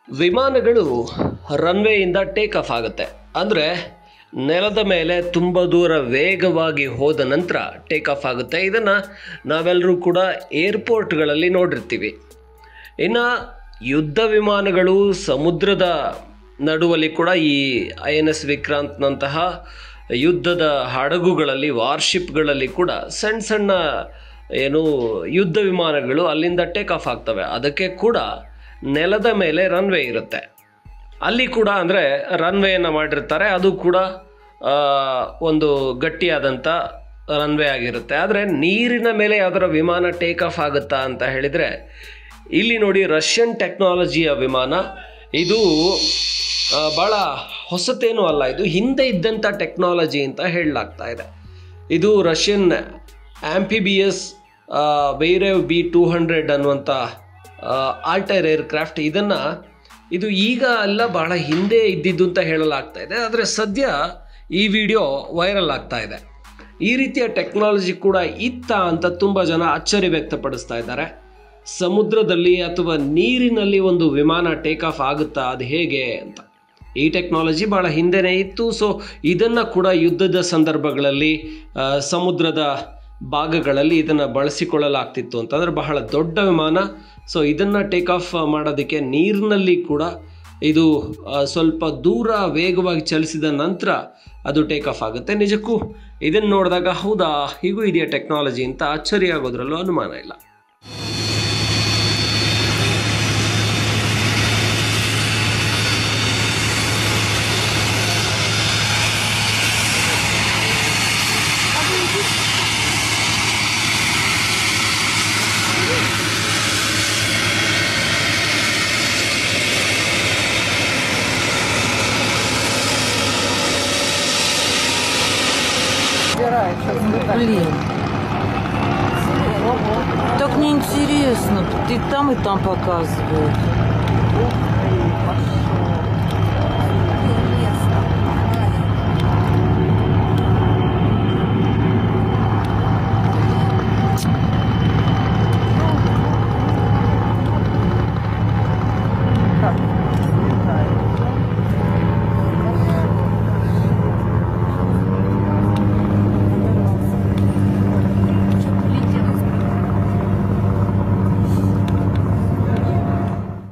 ವಿಮಾನಗಳು ರನ್ವೇಯಿಂದ take off ಆಗುತ್ತೆ ಅಂದರೆ ನೆಲದ ಮೇಲೆ ತುಂಬ ದೂರ ವೇಗವಾಗಿ ಹೋದ ನಂತರ ಟೇಕ್ ಆಫ್ ಆಗುತ್ತೆ ಇದನ್ನು ನಾವೆಲ್ಲರೂ ಕೂಡ ಏರ್ಪೋರ್ಟ್ಗಳಲ್ಲಿ ನೋಡಿರ್ತೀವಿ ಇನ್ನು ಯುದ್ಧ ವಿಮಾನಗಳು ಸಮುದ್ರದ ನಡುವಲ್ಲಿ ಕೂಡ ಈ ಐ ಎನ್ ಎಸ್ ವಿಕ್ರಾಂತ್ನಂತಹ ಯುದ್ಧದ ಹಡಗುಗಳಲ್ಲಿ ವಾರ್ಶಿಪ್ಗಳಲ್ಲಿ ಕೂಡ ಸಣ್ಣ ಸಣ್ಣ ಏನು ಯುದ್ಧ ವಿಮಾನಗಳು ಅಲ್ಲಿಂದ ಟೇಕ್ ಆಫ್ ಆಗ್ತವೆ ಅದಕ್ಕೆ ಕೂಡ ನೆಲದ ಮೇಲೆ ರನ್ವೇ ಇರುತ್ತೆ ಅಲ್ಲಿ ಕೂಡ ಅಂದರೆ ರನ್ವೇಯನ್ನು ಮಾಡಿರ್ತಾರೆ ಅದು ಕೂಡ ಆ, ಒಂದು ಗಟ್ಟಿಯಾದಂಥ ರನ್ವೇ ಆಗಿರುತ್ತೆ ಆದರೆ ನೀರಿನ ಮೇಲೆ ಯಾವ್ದಾರ ವಿಮಾನ ಟೇಕ್ ಆಫ್ ಆಗುತ್ತಾ ಅಂತ ಹೇಳಿದರೆ ಇಲ್ಲಿ ನೋಡಿ ರಷ್ಯನ್ ಟೆಕ್ನಾಲಜಿಯ ವಿಮಾನ ಇದು ಆ, ಭಾಳ ಹೊಸತೇನೂ ಅಲ್ಲ ಇದು ಹಿಂದೆ ಇದ್ದಂಥ ಟೆಕ್ನಾಲಜಿ ಅಂತ ಹೇಳಲಾಗ್ತಾ ಇದೆ ಇದು Russian amphibious Beriev B two hundred ಅನ್ನುವಂಥ ಆಲ್ಟೈರ್ ಏರ್ಕ್ರಾಫ್ಟ್ ಇದನ್ನು ಇದು ಈಗ ಅಲ್ಲ ಬಹಳ ಹಿಂದೆ ಇದ್ದಿದ್ದು ಅಂತ ಹೇಳಲಾಗ್ತಾ ಇದೆ ಆದರೆ ಸದ್ಯ ಈ ವಿಡಿಯೋ ವೈರಲ್ ಆಗ್ತಾ ಇದೆ ಈ ರೀತಿಯ ಟೆಕ್ನಾಲಜಿ ಕೂಡ ಇತ್ತ ಅಂತ ತುಂಬ ಜನ ಅಚ್ಚರಿ ವ್ಯಕ್ತಪಡಿಸ್ತಾ ಇದ್ದಾರೆ ಸಮುದ್ರದಲ್ಲಿ ಅಥವಾ ನೀರಿನಲ್ಲಿ ಒಂದು ವಿಮಾನ ಟೇಕ್ ಆಫ್ ಆಗುತ್ತಾ ಅದು ಹೇಗೆ ಅಂತ ಈ ಟೆಕ್ನಾಲಜಿ ಭಾಳ ಹಿಂದೆನೇ ಇತ್ತು ಸೊ ಇದನ್ನು ಕೂಡ ಯುದ್ಧದ ಸಂದರ್ಭಗಳಲ್ಲಿ ಆ, ಸಮುದ್ರದ ಭಾಗಗಳಲ್ಲಿ ಇದನ್ನು ಬಳಸಿಕೊಳ್ಳಲಾಗ್ತಿತ್ತು ಅಂತಂದರೆ ಬಹಳ ದೊಡ್ಡ ವಿಮಾನ ಸೊ ಇದನ್ನು ಟೇಕ್ ಆಫ್ ಮಾಡೋದಕ್ಕೆ ನೀರಿನಲ್ಲಿ ಕೂಡ ಇದು ಆ, ಸ್ವಲ್ಪ ದೂರ ವೇಗವಾಗಿ ಚಲಿಸಿದ ನಂತರ ಅದು ಟೇಕ್ ಆಫ್ ಆಗುತ್ತೆ ನಿಜಕ್ಕೂ ಇದನ್ನು ನೋಡಿದಾಗ ಹೌದಾ ಹೀಗೂ ಇದೆಯಾ ಟೆಕ್ನಾಲಜಿ ಅಂತ ಅಚ್ಚರಿ ಆಗೋದ್ರಲ್ಲೂ ಅನುಮಾನ ಇಲ್ಲ Блин. Так неинтересно. Ты там и там показывают.